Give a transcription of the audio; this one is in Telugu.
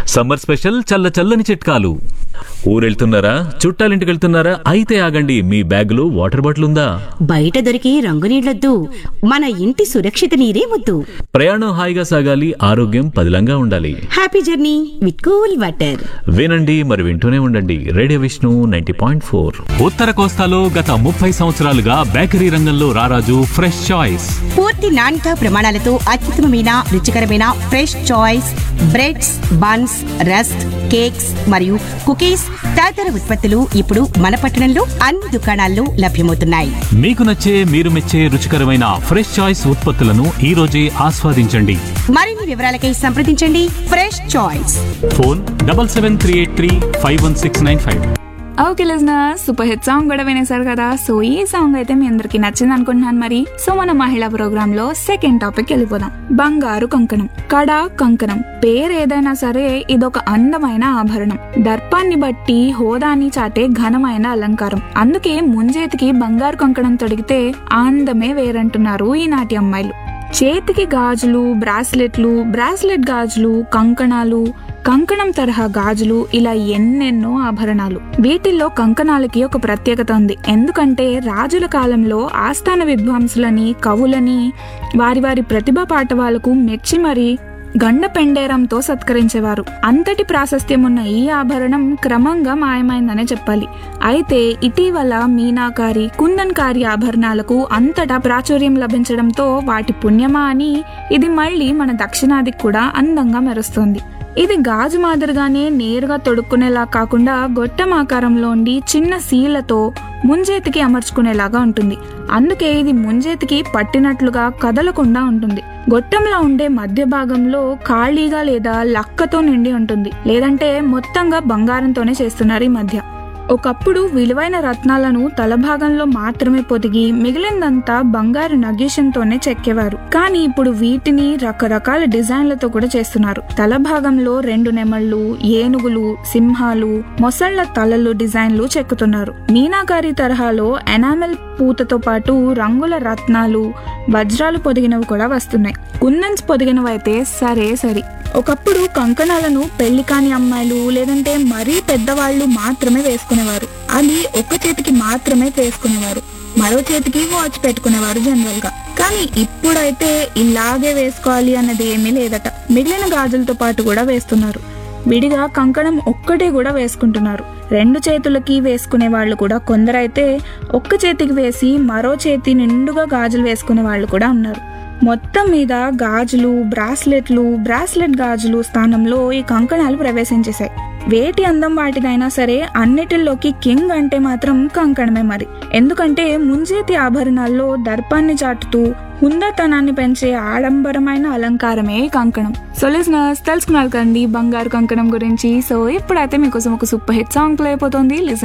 సమ్మర్ స్పెషల్ చల్ల చల్లని చిట్కాలు ఊరెళ్తున్నారా చుట్టాలింటికి వెళ్తున్నారా అయితే ఆగండి మీ బ్యాగులో వాటర్ బాటిల్ ఉందా బయట దొరికే రంగు నీళ్లొద్దు మన ఇంటి సురక్షిత నీరే ముద్దు ప్రయాణం హాయిగా సాగాలి ఆరోగ్యం పదిలంగా ఉండాలి happy journey with cool water వినండి మరి వింటూనే ఉండండి radio Vishnu ninety point four ఉత్తర కోస్తాలో గత ముప్పై సంవత్సరాలుగా బేకరీ రంగంలో రారాజు ఫ్రెష్ చాయిస్ పూర్తి నాణ్యత ప్రమాణాలతో అత్యుత్తమమైన రుచికరమైన fresh choice breads buns rusk cakes మరియు కుకీస్ తదితర ఉత్పత్తులు ఇప్పుడు మన పట్టణంలో అన్ని దుకాణాల్లో లభ్యమవుతున్నాయి మీకు నచ్చే మీరు మెచ్చే రుచికరమైన ఫ్రెష్ చాయిస్ ఉత్పత్తులను ఈ రోజే ఆస్వాదించండి మరిన్ని వివరాలకై సంప్రదించండి fresh choice phone double seven three eight three five one six nine five okay listener super hit song కూడా వినేశారు కదా సో ఈ సాంగ్ అయితే మీ అందరికి నచ్చింది అనుకుంటున్నాను మరి సో మన మహిళా ప్రోగ్రామ్ లో సెకండ్ టాపిక్ వెళ్ళిపోదాం బంగారు కంకణం కడ కంకణం పేరు ఏదైనా సరే ఇదొక అందమైన ఆభరణం దర్పాన్ని బట్టి హోదాని చాటే ఘనమైన అలంకారం అందుకే ముంజేతికి బంగారు కంకణం తొడిగితే ఆనందమే వేరంటున్నారు ఈనాటి అమ్మాయిలు చేతికి గాజులు బ్రాస్లెట్లు బ్రాస్లెట్ గాజులు కంకణాలు కంకణం తరహా గాజులు ఇలా ఎన్నెన్నో ఆభరణాలు వీటిల్లో కంకణాలకి ఒక ప్రత్యేకత ఉంది ఎందుకంటే రాజుల కాలంలో ఆస్థాన విద్వాంసులని కవులని వారి వారి ప్రతిభా పాటవాలకు మెచ్చి మరి గండ పెండేరంతో సత్కరించేవారు అంతటి ప్రాశస్త్యం ఉన్న ఈ ఆభరణం క్రమంగా మాయమైందనే చెప్పాలి అయితే ఇటీవల మీనాకారి కుందన్కారి ఆభరణాలకు అంతటా ప్రాచుర్యం లభించడంతో వాటి పుణ్యమా అని ఇది మళ్ళీ మన దక్షిణాదికి కూడా అందంగా మెరుస్తుంది ఇది గాజు మాదిరిగానే నేరుగా తొడుక్కునేలా కాకుండా గొట్టం ఆకారంలో ఉండి చిన్న సీలతో ముంజేతికి అమర్చుకునేలాగా ఉంటుంది అందుకే ఇది ముంజేతికి పట్టినట్లుగా కదలకుండా ఉంటుంది గొట్టంలో ఉండే మధ్య భాగంలో ఖాళీగా లేదా లక్కతో నిండి ఉంటుంది లేదంటే మొత్తంగా బంగారంతోనే చేస్తున్నారు ఈ మధ్య ఒకప్పుడు విలువైన రత్నాలను తలభాగంలో మాత్రమే పొదిగి మిగిలిందంతా బంగారు నగీషంతోనే చెక్కేవారు కానీ ఇప్పుడు వీటిని రకరకాల డిజైన్లతో కూడా చేస్తున్నారు తలభాగంలో రెండు నెమళ్ళు ఏనుగులు సింహాలు మొసళ్ల తలలు డిజైన్లు చెక్కుతున్నారు మీనాకారి తరహాలో ఎనామెల్ పూతతో పాటు రంగుల రత్నాలు వజ్రాలు పొదిగినవి కూడా వస్తున్నాయి కుందన్స్ పొదిగినవి అయితే సరే సరి ఒకప్పుడు కంకణాలను పెళ్లి కాని అమ్మాయిలు లేదంటే మరీ పెద్దవాళ్ళు మాత్రమే వేసుకునేవారు అది ఒక చేతికి మాత్రమే వేసుకునేవారు మరో చేతికి వాచ్ పెట్టుకునేవారు జనరల్ గా కానీ ఇప్పుడైతే ఇలాగే వేసుకోవాలి అన్నది ఏమీ లేదట మిగిలిన గాజులతో పాటు కూడా వేస్తున్నారు విడిగా కంకణం ఒక్కటే కూడా వేసుకుంటున్నారు రెండు చేతులకి వేసుకునే వాళ్ళు కూడా కొందరైతే ఒక్క చేతికి వేసి మరో చేతి నిండుగా గాజులు వేసుకునే వాళ్ళు కూడా ఉన్నారు మొత్తం మీద గాజులు బ్రాస్లెట్లు బ్రాస్లెట్ గాజులు స్థానంలో ఈ కంకణాలు ప్రవేశించేశాయి వేటి అందం వాటిదైనా సరే అన్నిటిలోకి కింగ్ అంటే మాత్రం కంకణమే మరి ఎందుకంటే ముంజేతి ఆభరణాల్లో దర్పాన్ని చాటుతూ హుందాతనాన్ని పెంచే ఆడంబరమైన అలంకారమే ఈ కంకణం సో లిజనర్స్ తెలుసుకున్నారు కండి బంగారు కంకణం గురించి సో ఇప్పుడైతే మీకోసం ఒక సూపర్ హిట్ సాంగ్ ప్లే అయిపోతుంది లిజన్